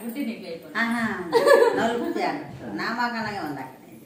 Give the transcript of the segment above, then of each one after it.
పుట్టి నీకు అయిపోయింది ఆహా నలుపు జాగ్రత్త నా మగనగా ఉంది అక్కడ ఇది.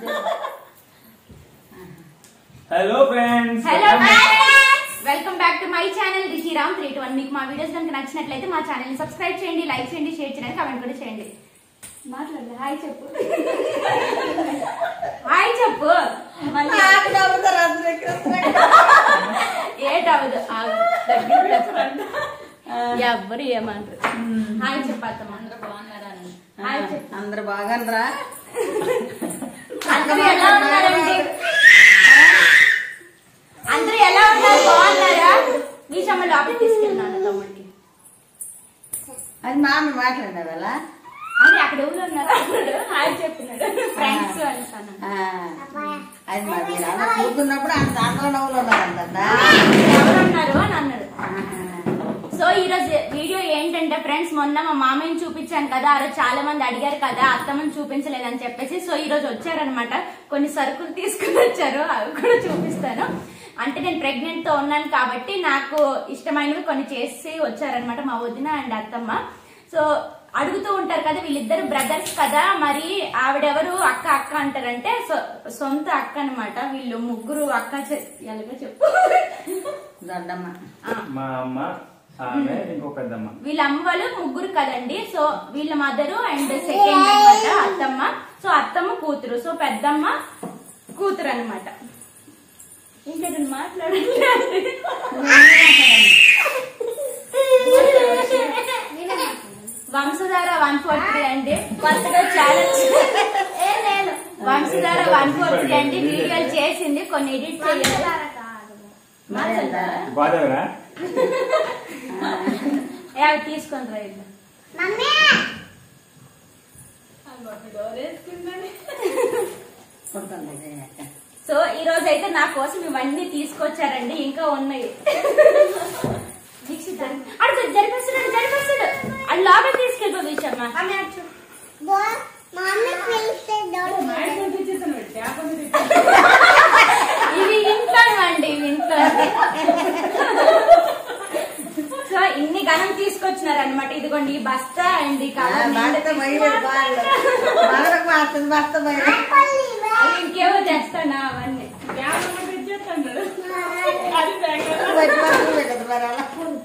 Hello friends hello welcome back to my channel Rishiram three two one మీకు మా వీడియోస్ కనుక నచ్చినట్లయితే మా ఛానల్ ని సబ్స్క్రైబ్ చేయండి లైక్ చేయండి షేర్ చేయండి కమెంట్ కూడా చేయండి మాట్లాడు హాయ్ చెప్పు హాయ్ చెప్పు మళ్ళీ నాకు నవ్వుతారు అందరూ ఇక్కడ వస్తున్నారు. ఏటవదు ఆగు. దగ్గరికి చెప్పండి. ఎవ్వరు ఏమంటారు హాయ్ చెప్పు అత్తమ్మ అందరూ బాగున్నారా అని హాయ్ చెప్పు అందరు బాగనరా అందరూ ఎలా ఉన్నారండి అందరూ ఎలా ఉన్నారు బాగున్నారా నీచమ్మ లోపలికి తీసుకెళ్ళినాను తమ్ముడికి అది మామ మాట్లాడావు ఎలా అది అక్కడ ఎవరు ఉన్నారు అన్నాడు హాయ్ చెప్పినాడు ఫ్రెండ్స్ అంటాను అది మరి మీరు అలా కూర్చున్నప్పుడు అంత అందరూ నవ్వులు ఉన్నారంట ఎవరున్నారు అని అన్నాడు సో ఈ రోజు వీడియో ఏంటంటే ఫ్రెండ్స్ మొన్న మా మామయ్యని చూపించాను కదా ఆ రోజు చాలా మంది అడిగారు కదా అత్తమ్మని చూపించలేదని చెప్పేసి సో ఈ రోజు వచ్చారనమాట కొన్ని సరుకులు తీసుకుని వచ్చారు అవి కూడా చూపిస్తాను అంటే నేను ప్రెగ్నెంట్ తో ఉన్నాను కాబట్టి నాకు ఇష్టమైనవి కొన్ని చేసి వచ్చారనమాట మా వదిన అండ్ అత్తమ్మ సో అడుగుతూ ఉంటారు కదా వీళ్ళిద్దరు బ్రదర్స్ కదా మరి ఆవిడెవరు అక్క అక్క అంటారంటే సో- సొంత అక్క అన్నమాట వీళ్ళు ముగ్గురు అక్క చె- ఎలాగో చెప్పు దొడ్డమ్మ ఆ, మా అమ్మ ఆమె ఇంకో పెద్దమ్మ వీళ్ళ అమ్మ వాళ్ళు ముగ్గురు కదండి సో వీళ్ళ మదరు అండ్ సెకండ్ అన్నమాట అత్తమ్మ సో అత్తమ్మ కూతురు సో పెద్దమ్మ కూతురు అన్నమాట ఇంకా నేను మాట్లాడట్లేదు వంశధార వన్ ఫోర్ త్రీ అండి కొత్తగా challenge Vamsadhara one four three అండి వీడియోలు చేసింది కొన్ని ఎడిట్ చేయాలి మరి ఎంత? బాధవరా ఏ, అవి తీసుకొని రా ఇల్లు. కొడుతుంది ఇది అక్క. సో ఈ రోజు అయితే నా కోసం ఇవన్నీ తీసుకొచ్చారండి ఇంకా ఉన్నాయి దీక్షిత్ జరి- అడు జరి- జరిపేస్తాడు జరిపేస్తాడు అది లోపల తీసుకెళ్ళిపో విషయమ్మా ఇవి ఇంట్లో అండి ఇవి ఇంట్లో సో ఇన్ని గణం తీసుకొచ్చినారు అనమాట ఇదిగోండి ఈ బస్తా అండ్ ఈ ఆ, కవర్ నిండా భర్త బయలుదేరి బాగా. మగడకు మాస్తుంది భర్త బయలు అవి ఇంకేవో తెస్తానా అవన్నీ వచ్చి వరకు పెట్టదు మరి అలా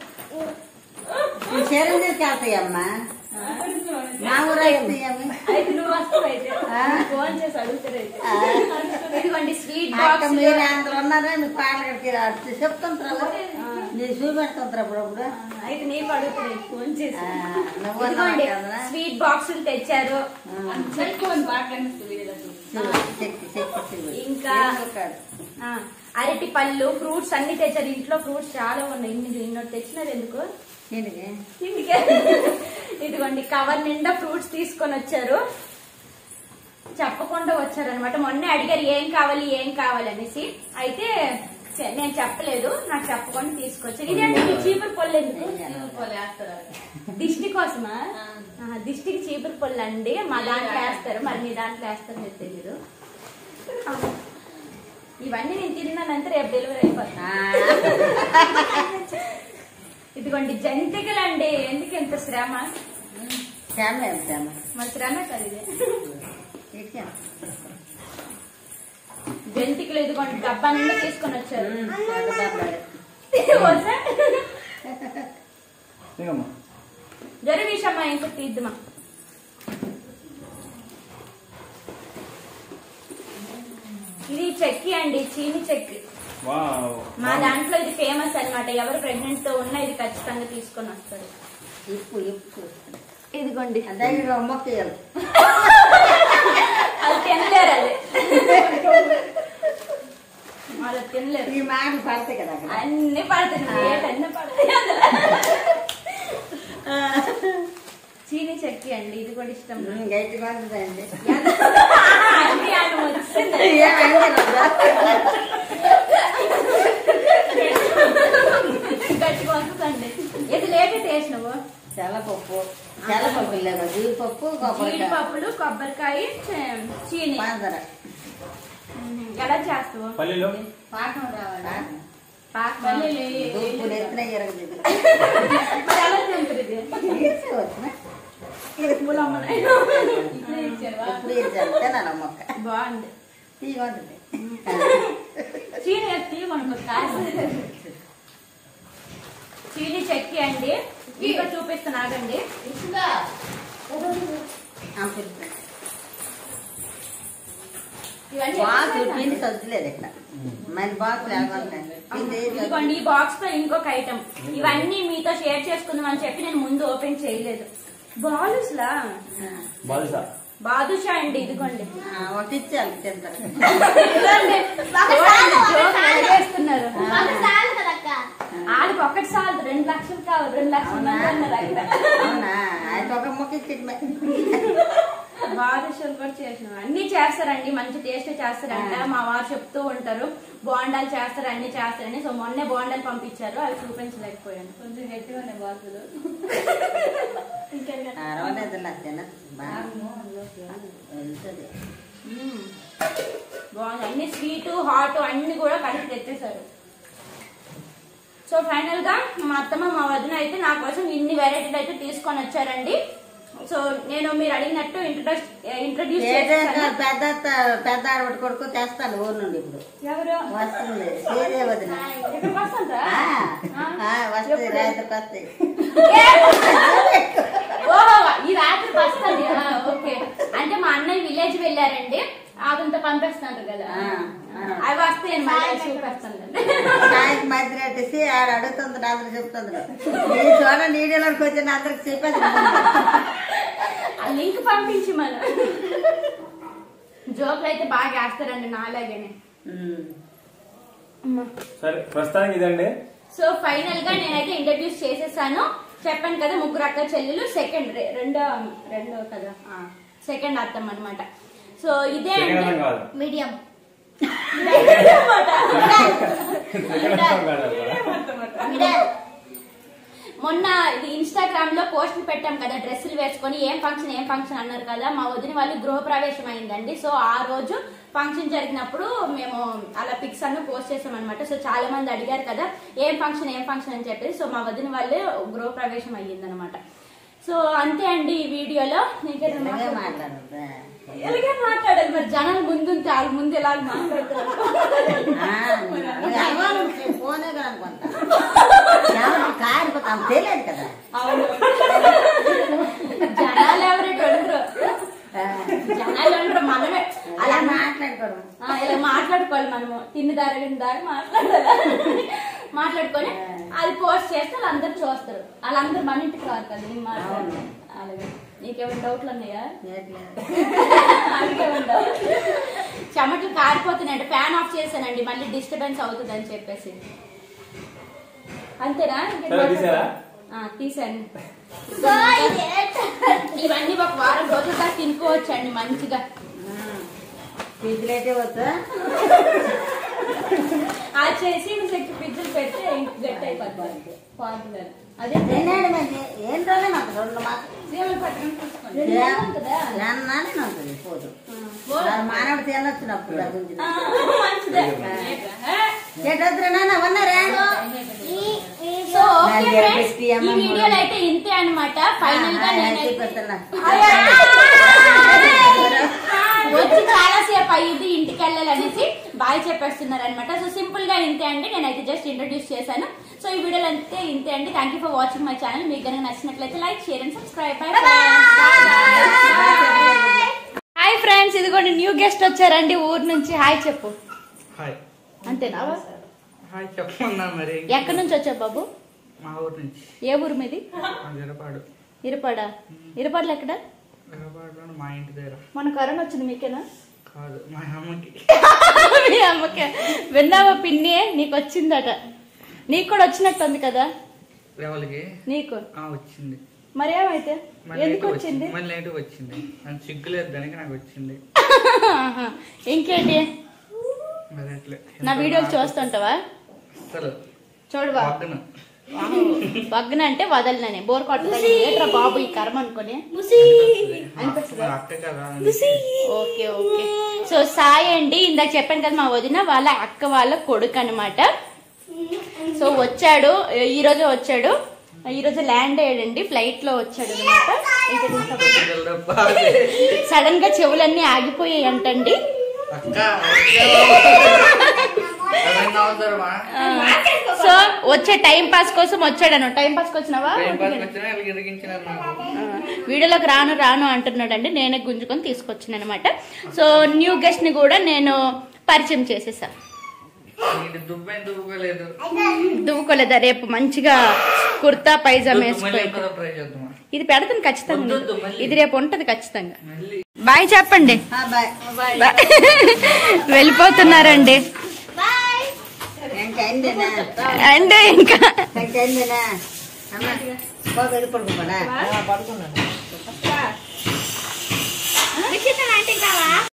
ఈ చీరలు తీసుకెళ్తాయమ్మా మా ఊరు అయిపోయామి అయితే నువ్వు వస్తావు అయితే ఆ. ఫోన్ చేసి అడుగుతారు అయితే ఆ. ఇదిగోండి స్వీట్ అక్క బాక్స్ మీరు అందరూ ఉన్నారా మీకు పాటలకి చెప్తుంటారా మీరు చూపెడుతుంటారు అప్పుడప్పుడు అయితే నీకు అడుగుతారు ఫోన్ చేసి ఆ, నువ్వు ఇదిగోండి ఉన్నావా కదరా? స్వీట్ బాక్సులు తెచ్చారు సరిపోయింది బాగా కనిపిస్తుంది వీడియోలో చూడు, చెక్కి చెక్కి చూడు. ఇంకా- ఏం ముక్కాడు? ఆ, అరటి పళ్ళు ఫ్రూట్స్ అన్ని తెచ్చారు ఇంట్లో ఫ్రూట్స్ చాలా ఉన్నాయి ఇన్ని ఇన్నోటి తెచ్చినారు ఎందుకు దీనికి ఇందుకే ఇదిగోండి కవర్ నిండా ఫ్రూట్స్ తీసుకొని వచ్చారు చెప్పకుండా వచ్చారనమాట మొన్నే అడిగారు ఏం కావాలి ఏం కావాలి అనేసి అయితే చె- నేను చెప్పలేదు నాకు చెప్పకుండా తీసుకొచ్చారు ఇదేంటి మీ చీపురు పళ్ళు ఎందుకు వేస్తారు దిష్టి కోసమా ఆహా, దిష్టికి చీపురు పళ్ళు అండి మా దాంట్లో వేస్తారు మరి మీ దాంట్లో వేస్తారు మీరు తెలియదు ఇవన్నీ నేను తిన్నానంటే రేపు డెలివరీ అయిపోతాను ఆ, ఇదిగోండి జంతికలు అండి ఎందుకు ఇంత శ్రమ శ్యామ ఏం శ్యామ? మరి శ్రమ కదా ఇది ఇచ్చాం. జంతికలు ఇదిగోండి డబ్బా నిండా తీసుకొని వచ్చారు ఉమ్, ఒక డబ్బాడు. వద్దా? ఇంకమ్మా జరి విషమ్మా ఇంకా తీద్దామా ఇది చెక్కి అండి చీని చెక్కి వావ్ మా దాంట్లో ఇది ఫేమస్ అన్నమాట ఎవరు ప్రెగ్నెంట్ తో ఉన్నా ఇది ఖచ్చితంగా తీసుకొని వస్తారు ఇప్పు ఇప్పు ఇదిగోండి దగ్గర మొక్క ఇయ్యాలి. అది తినలేరు అది వాళ్ళు తినలేరు ఈ మాటలు పడతాయి కదా అక్కడ అన్ని పడుతున్నాయి అన్ని పడతాయి అందులో. చీని చెక్కి అండి ఇది కూడా ఇష్టం ఉమ్, గట్టిగా ఉంటుందండి అన్ని ఆయన వచ్చింది ఏమైంది రోజా? గట్టిగా వస్తుందండి ఇది లేట్ టేస్ట్ నువ్వు తెల్లపప్పు తెల్లపప్పు లేదు జీడిపప్పు కొబ్బరికాయ జీడిపప్పులు కొబ్బరికాయ చే- చీని పంచదార ఎలా చేస్తావు పల్లీలు పాకం రావాలా పాకం ఉప్పు ఎత్తున ఎరగదు మరి ఎలా తింటుంది ఇది తీసుకోవచ్చునా చెంబులమ్మనే ఇప్పుడే ఇచ్చారు ఎప్పుడు ఇచ్చారు తినాలి మొక్క బాగుంది తీయమంటుంది చీని ఎత్తి మనకు కాదు చీని చెక్కి అండి ఇంకా చూపిస్తాను ఆగండి ఇసుగా ఇవన్నీ బాక్స్ ఎక్కడ పిండి సర్దులేదు ఇక్కడ మరి బాక్స్ లేకుండా పిండి ఇదిగోండి ఈ బాక్స్ తో ఇంకొక ఐటమ్ ఇవన్నీ మీతో షేర్ చేసుకుందాం అని చెప్పి నేను ముందు ఓపెన్ చేయలేదు బాలుస్లా బాదుషా బాదుషా అండి ఇదిగోండి ఒకటి ఇచ్చారు తింటారు ఇదిగోండి. చూడండి, జోక్ చేస్తున్నారు చాలు కదక్క వాళ్ళకి ఒక్కటి చాలు రెండు లక్షలు కావాలి రెండు లక్షలు అవునా? మంది అన్నారు అక్కడ అవునా ఆయన ఒక మొక్క ఇచ్చింది మరి. బాదుషాలు కూడా చేసిన అన్ని చేస్తారండి మంచి టేస్ట్ చేస్తారంట మా వారు చెప్తూ ఉంటారు బోండాలు చేస్తారు అన్ని చేస్తారని సో మొన్నే బోండాలు పంపించారు అవి చూపించలేకపోయాను కొంచెం గట్టిగా ఉన్నాయి బాతులు అరవలేదు నాకు తినచ్చు బాగా వెళ్తుంది మ్మ్. బాగుంది అన్ని స్వీట్ హాట్ అన్ని కూడా కలిపి తెచ్చేసారు సో ఫైనల్ గా మా అత్తమ్మ మా వదిన అయితే నా కోసం ఇన్ని వెరైటీలు అయితే తీసుకొని వచ్చారండి సో నేను మీరు అడిగినట్టు ఇంట్రడ్యూస్ ఇంట్రడ్యూస్ చేసేసాను పెద్ద అత్త- పెద్ద ఆడబడి కొడుకు తెస్తాను ఊరు నుండి ఇప్పుడు ఎవరు వస్తుంది సీరే వదిన ఇక్కడికి వస్తుందా ఆ, ఆ? ఆ, వస్తుంది రాత్రికి వస్తాయి ఓహో ఈ రాత్రి వస్తుంది ఆ, ఓకే అంటే మా అన్నయ్య విలేజ్ వెళ్ళారండి అదంతా పంపిస్తున్నారు కదా ఆ, ఆ. అవి వస్తే నేను మళ్ళీ చూపిస్తాను సాయంత్రం మధ్య రెట్టేసి ఆడ అడుగుతుంది అందరు చెప్తుంది నీ చూడ నీడలోకి వచ్చిన అందరికి చెప్పేది ఆ లింక్ పంపించి మనం జోకులు అయితే బాగా వేస్తారండి నాలాగనే ఉమ్. సరే ప్రస్తుతానికి ఇదండి సో ఫైనల్ గా నేనైతే ఇంట్రడ్యూస్ చేసేసాను చెప్పాను కదా ముగ్గురు అక్క చెల్లెలు సెకండ్ రెండో రెండో కదా సెకండ్ అర్థం అన్నమాట సో ఇదే సెకండ్ అండి అర్థం కాదు మీడియం సెకండ్ అర్థం కాదు అది కూడా. మొన్న ఇది ఇన్స్టాగ్రామ్ లో పోస్ట్ పెట్టాం కదా డ్రెస్సులు వేసుకొని ఏం ఫంక్షన్ ఏం ఫంక్షన్ అన్నారు కదా మా వదిన వాళ్ళు గృహప్రవేశం అయిందండి సో ఆ రోజు ఫంక్షన్ జరిగినప్పుడు మేము అలా పిక్స్ అన్ని పోస్ట్ చేసాం అనమాట సో చాలా మంది అడిగారు కదా ఏం ఫంక్షన్ ఏం ఫంక్షన్ అని చెప్పేసి సో మా వదిన వాళ్ళే గృహప్రవేశం అయ్యిందనమాట సో అంతే అండి ఈ వీడియోలో నీకేదైనా ఇలాగే మాట్లాడ- మాట్లాడద్దా ఎలాగే మాట్లాడాలి మరి జనాలు ముందుంటే వాళ్ళ ముందు ఎలా మాట్లాడతారు ఫోనే అనుకుంటా ఎవరు కారిపోతాం తెలియదు కదా అవును జనాలు ఎవరైతే ఉండరు ఆ, జనాలు ఉండరు మనమే అలా అలా మాట్లాడుకోవడం ఆ, ఇలా మాట్లాడుకోవాలి మనము తిన్న దారిగిన దారి మాట్లాడాలి మాట్లాడుకొని అది పోస్ట్ చేస్తే వాళ్ళందరూ చూస్తారు వాళ్ళందరూ మన ఇంటికి రారు కదా నేను మాట్లాడను అలాగే నీకేమైనా డౌట్లు ఉన్నాయా ఏట్లేదు. నాకేమైనా చెమటలు కారిపోతున్నాయండి ఫ్యాన్ ఆఫ్ చేశానండి మళ్ళీ డిస్టర్బెన్స్ అవుతుంది అని చెప్పేసి అంతేనా ఇంకేం సరే, తీసారా? ఆ, తీసాను సో ఇది ఇవన్నీ ఒక వారం రోజుల దాకా తినుకోవచ్చండి మంచిగా ఉమ్. ఫీజులైతే వద్దా అది చేసి సెక్కి పిజ్జలు పెడితే ఇంటికి గట్టి అయిపోతుంది పాపులర్ అదే తిన్నాడు మరి ఏం రోజే నాకు రెండు మాత్రం సీమలు పట్టుకొని చూసుకోండి ఉంటుందా? అన్నానే ఉంటుంది పోదు ఆ, మానవ తినొచ్చినప్పుడు అది ఉంది. ఆ, మంచిదే ఆ, ఏటొద్దురా నాన్న ఉన్నారా ఈ ఈ సో ఓకే నాకు ఫ్రెండ్స్ పెట్టి ఈ అమ్మ వీడియోలో అయితే ఇంతే అన్నమాట ఫైనల్ గా ఆ, ఆ, నేను చూపిస్తున్నా. వచ్చి చాలా సేపు అయ్యింది ఇంటికి వెళ్ళాలనేసి బాయ్ చెప్పేస్తున్నారు అనమాట సో సింపుల్ గా ఇంతే అండి నేనైతే జస్ట్ ఇంట్రడ్యూస్ చేశాను సో ఈ వీడియోలో అంతే ఇంతే అండి thank you for watching my channel మీకు కనుక నచ్చినట్లయితే like share and subscribe hi friends ఇదిగోండి న్యూ గెస్ట్ వచ్చారండి ఊరు నుంచి హాయ్ చెప్పు హాయ్ అంతేనా హాయ్ చెప్పమన్నా మరి ఎక్కడి నుంచి వచ్చావు బాబు మా ఊరు నుంచి ఏ ఊరు మీది మా జరపాడు ఇరపాడ ఇరపాడలు ఎక్కడ జరపాడులో మా ఇంటి దగ్గర మన కరోనా వచ్చింది మీకేనా కాదు మా అమ్మకి మీ అమ్మకే విన్నావా పిన్ని నీకు వచ్చిందట నీకు కూడా వచ్చినట్టుంది కదా ఎవరికి నీకు ఆ వచ్చింది మరి ఏమైతే మళ్ళీ ఎందుకు లేటుగా వచ్చింది మళ్ళీ లేటుగా వచ్చింది నాకు సిగ్గులేదు దానికి నాకు వచ్చింది ఆహా. ఇంకేంటి మరి అట్లే నా వీడియోలు చూస్తుంటావా అసలు చూడవా పక్కన బగ్గన అంటే వదలనని బోర్ కొట్టదు ఏట్రా బాబు ఈ కర్మ అనుకుని మా అక్క కదా ఓకే ఓకే సో సాయి అండి ఇందాక చెప్పాను కదా మా వదిన వాళ్ళ అక్క వాళ్ళ కొడుకు అనమాట సో వచ్చాడు ఈ రోజు వచ్చాడు ఈ రోజు ల్యాండ్ అయ్యాడండి ఫ్లైట్ లో వచ్చాడు అనమాట సడన్ గా చెవులన్నీ ఆగిపోయాయి అంటండి అక్క ఎవరైనా అవసరమా సో వచ్చే టైం పాస్ కోసం వచ్చాడను టైం పాస్ వచ్చినావా టైం పాస్ వచ్చినా వీళ్ళకి ఇరిగించినారు నాకు వీడియోలోకి రాను రాను అంటున్నాడండి నేనే గుంజుకొని తీసుకొచ్చాను అనమాట సో న్యూ గెస్ట్ ని కూడా నేను పరిచయం చేసేసా ఇది దుబ్బేం దుబ్బలేదు దువ్వుకోలేదా రేపు మంచిగా కుర్తా పైజామా మళ్ళీ వేసుకో ఇంకో ట్రై చేద్దామా ఇది పెడతాను ఖచ్చితంగా వద్దు, వద్దు, మళ్ళీ. ఇది రేపు ఉంటది ఖచ్చితంగా మళ్ళీ బాయ్ చెప్పండి ఆ, బాయ్ బా- వెళ్ళిపోతున్నారండి బాయ్ ఇంకైందేనా అంటే ఇంకా ఇంకైందేనా అమ్మ బాగా వెళ్ళి పడుకోపడా విచిత్రం అంటే కావా